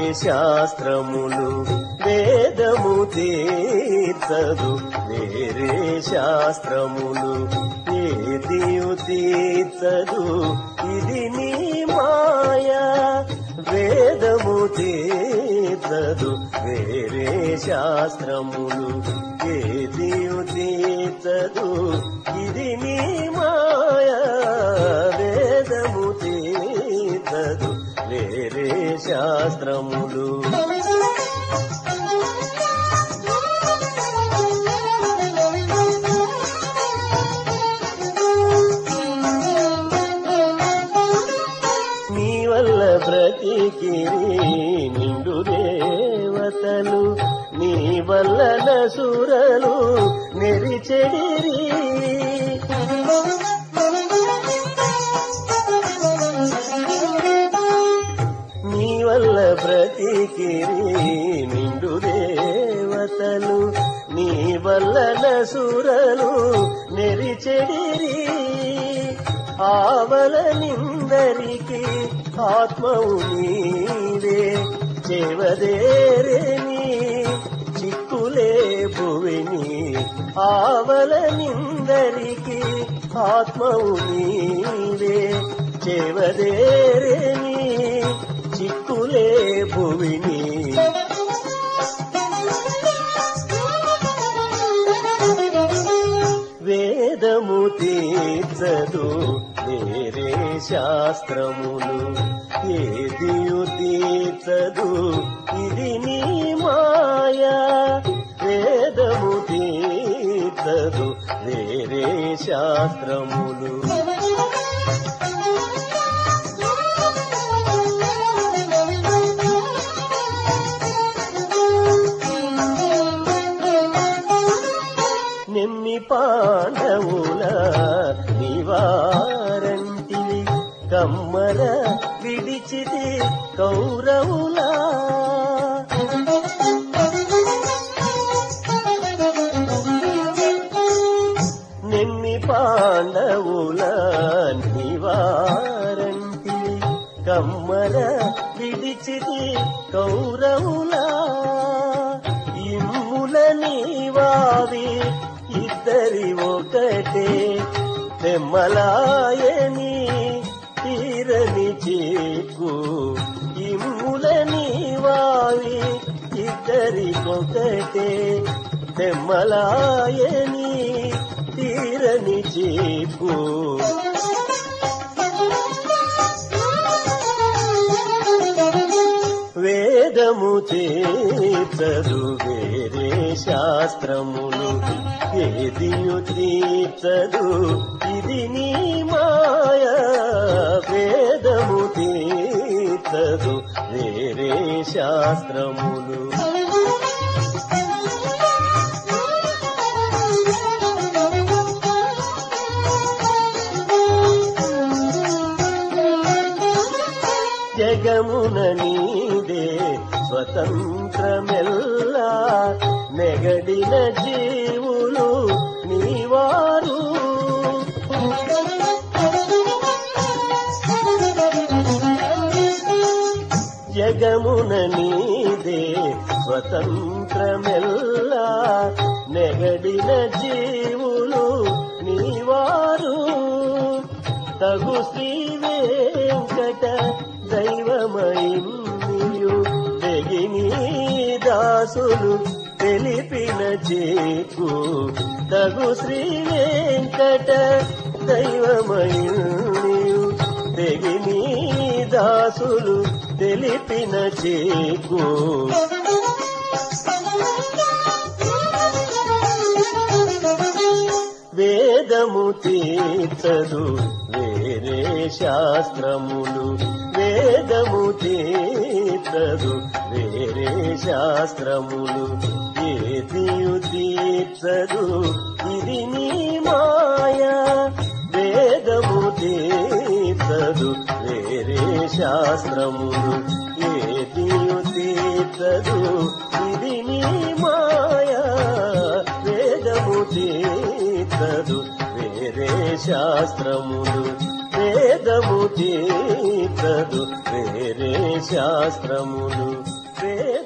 శాస్త్రములు వేదము తీర్చదు వేరే శాస్త్రములు ఏదియు తీర్చదు ఇది నీ మాయా వేదము తీర్చదు వేరే శాస్త్రములు ఏదియు తీర్చదు ఇది నీ మాయా వేదము తీర్చదు వేరే శాస్త్రములు నీ వల్ల బ్రతికిరి నిండు దేవతలు నీ వల్ల నసురలు నెరిచెడిరి నీ వల్ల బ్రతికిరి నిండు దేవతలు నీ వల్ల నసురలు నెరిచెడిరి ఆవల నిందరికి ఆత్మవు నీవే చెవదేరే నీ చిక్కులే భువిని ఆవల నిందరికి ఆత్మవు నీవే చెవదేరే నీ చిక్కులే భువిని వేదము తీర్చదు వేరే శాస్త్రములు ఏదియు తీర్చదు ఇది నీ మాయా వేదము తీర్చదు వేరే శాస్త్రములు నిమ్మి పాండవుల నివారంటివి కమ్మర విడిచిది కౌరవులా నిమ్మి పాండవుల నివారంటివి కమ్మర విడిచిది కౌరవులా ఇమ్ముల నీవావి ఇద్దరి ఒకటే తెమ్మలాయని తీరని చేకు ఇమ్ముల నీవావి ఇద్దరికొకటే తెమ్మలాయని తీరని చేకు వేదము తీర్చదు వేరే శాస్త్రములు ఏదియు తీర్చదు ఇది నీ మాయా వేదము తీర్చదు వేరే శాస్త్రములు జగమున నీదే స్వతంత్రమెల్లా నెగడిన జీవులు నీవారు జగమున నీదే స్వతంత్రమెల్లా నెగడిన జీవులు నీవారు తగు శ్రీ వెంకట దైవమయు తెగిని దాసులు తెలిపిన చేకు తగు శ్రీ వెంకట దైవమయు తెగిని దాసులు తెలిపిన చేకు వేదము తీర్చదు వేరే శాస్త్రములు వేదము తీర్చదు వేరే శాస్త్రములు ఏదియు తీర్చదు ఇది నీ మాయా వేదము తీర్చదు వేరే శాస్త్రములు ఏదియు తీర్చదు ఇది నీ మాయా వేదము తీర్చదు వేరే శాస్త్రములు వేద వేదము తీర్చదు వేరే శాస్త్రములు వేద